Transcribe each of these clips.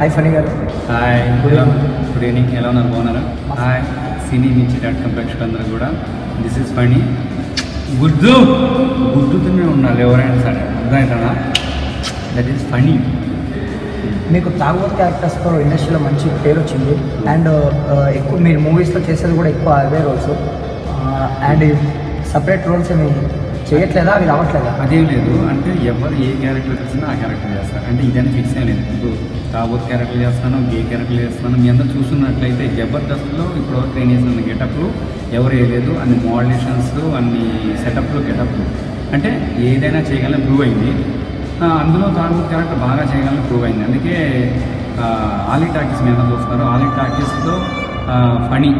Hi Phani garu hi Good ఎలా evening. Good evening ఎలా ఉన్నారు బాగున్నారా హాయ్ సినీ మిర్చి డాట్ కామ్ ప్రేక్షకులందరూ కూడా దిస్ ఇస్ ఫనీ గుడ్డు గుడ్డుతూనే ఉండాలి ఎవరైనా సరే అర్థమవుతాడా దట్ ఈస్ ఫనీ మీకు తాగుబోతు క్యారెక్టర్స్తో ఇండస్ట్రీలో మంచి పేరు వచ్చింది అండ్ ఎక్కువ మీరు మూవీస్లో చేసేది కూడా ఎక్కువ అవే రోల్స్ అండ్ సపరేట్ రోల్స్ ఏమి చేయట్లేదా అవి రావట్లేదా అదేం లేదు అంటే ఎవరు ఏ క్యారెక్టర్ వచ్చినా ఆ క్యారెక్టర్ చేస్తారు అంటే ఇదని ఫిక్స్ అయ్యి లేదు ఇప్పుడు తాబోత్ క్యారెక్టర్ చేస్తాను గే క్యారెక్టర్ చేస్తాను మీ అందరూ చూస్తున్నట్లయితే జబర్దస్త్లో ఇప్పుడు వరకు ట్రైన్ చేసిన గెటప్లు ఎవరు వేయలేదు అన్ని మోడలేషన్స్ అన్ని సెటప్లు గెటప్లు అంటే ఏదైనా చేయగలని ప్రూవ్ అయింది ఆ, అందులో తాబోత్ క్యారెక్టర్ బాగా చేయగలని ప్రూవ్ అయింది అందుకే ఆ, ఆలీ టాకీస్ మీద చూస్తున్నారు ఆలీ టాకీస్లో ఫనీ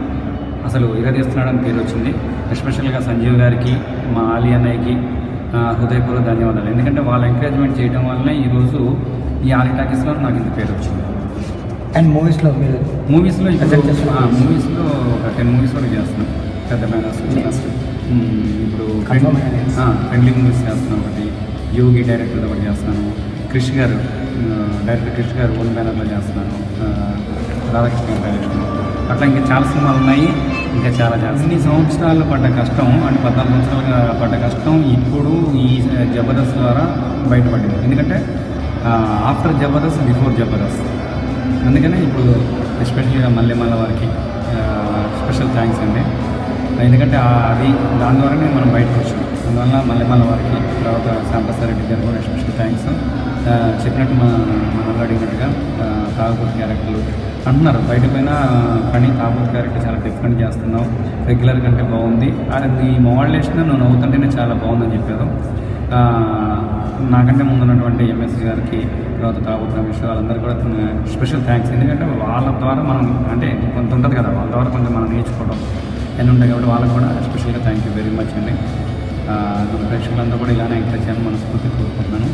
అసలు ఇరదీస్తున్నాడని పేరు వచ్చింది ఎస్పెషల్గా సంజీవ్ గారికి మా ఆలి అన్నయ్యకి ఆ, హృదయపూర్వక ధన్యవాదాలు ఎందుకంటే వాళ్ళ ఎంకరేజ్మెంట్ చేయడం వల్లనే ఈరోజు ఈ ఆలి టాకీస్లో నాకు ఇంత పేరు వచ్చింది అండ్ మూవీస్లో మీరు మూవీస్లో ఇప్పుడు Present చేస్తున్నారు. ఆ, మూవీస్లో ఒక టెన్ మూవీస్ వరకు చేస్తున్నాం పెద్ద బ్యానర్స్ Next. ఇప్పుడు Confirm అయ్యాయి. ఫ్రెండ్లీ మూవీస్ చేస్తున్నాం ఒకటి యోగి డైరెక్టర్ ఒకటి చేస్తున్నాను క్రిష్ గారు ఆ, డైరెక్టర్ క్రిష్ గారు ఓన్ బ్యానర్లో చేస్తున్నాను ఆ, రాధాకృష్ణ గారి డైరెక్షన్ అట్లా ఇంకా చాలా సినిమాలు ఉన్నాయి ఇంకా చాలా చాలా ఇన్ని సంవత్సరాలు పడ్డ కష్టం అంటే పద్నాలుగు సంవత్సరాలుగా పడ్డ కష్టం ఇప్పుడు ఈ జబర్దస్త్ ద్వారా బయటపడింది ఎందుకంటే ఆఫ్టర్ జబర్దస్త్ బిఫోర్ జబర్దస్త్ అందుకనే ఇప్పుడు ఎస్పెషల్గా మల్లెమల్ల వారికి స్పెషల్ థ్యాంక్స్ అండి ఎందుకంటే ఆ- అది దాని ద్వారానే మనం బయటకు వచ్చాం అందువల్ల మల్లెమల్ల వారికి తర్వాత శాంప్రసాద్ రెడ్డి గారు కూడా స్పెషల్ థ్యాంక్స్ చెప్పినట్టు మన మన అడిగినట్టుగా ఆ, తాగుబోతు క్యారెక్టర్లు అంటున్నారు బయట పైన కానీ తాగుబోతు క్యారెక్టర్ చాలా డిఫరెంట్ చేస్తున్నావు రెగ్యులర్ కంటే బాగుంది అది మోడలేషన్ నువ్వు నవ్వుతుంటేనే చాలా బాగుందని చెప్పారు ఆ, నాకంటే ముందు ఉన్నటువంటి ఎంఎస్సీ గారికి తర్వాత తాగుతు రమేష్ వాళ్ళందరూ కూడా స్పెషల్ థ్యాంక్స్ ఎందుకంటే వాళ్ళ ద్వారా మనం అంటే కొంత ఉంటుంది కదా వాళ్ళ ద్వారా కొంచెం మనం నేర్చుకోవడం అన్నీ ఉంటాయి కాబట్టి వాళ్ళకి కూడా స్పెషల్గా థ్యాంక్ యూ వెరీ మచ్ అండి ఆ, మన ప్రేక్షకులందరూ కూడా ఇలానే ఎంకరేజ్ చేయాలని మనస్ఫూర్తి కోరుకుంటున్నాను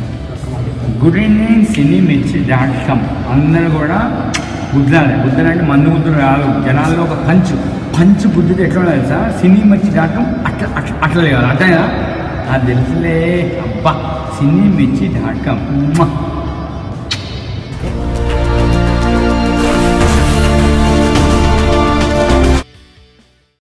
గుడ్ ఈవినింగ్ సినీ మిర్చి డాట్ కామ్ అందరూ కూడా గుద్దాలి గుద్దలు అంటే మందు గుద్దులు రాదు జనాల్లో ఒక పంచు పంచు బుద్ధిది ఎట్లా ఉండాలి సార్ సినీ మిర్చి డాట్ కామ్ అట్లా అట్లా అట్లా లేదు అర్థం కదా అది తెలుసులే అబ్బా సినీ మిర్చి డాట్ కామ్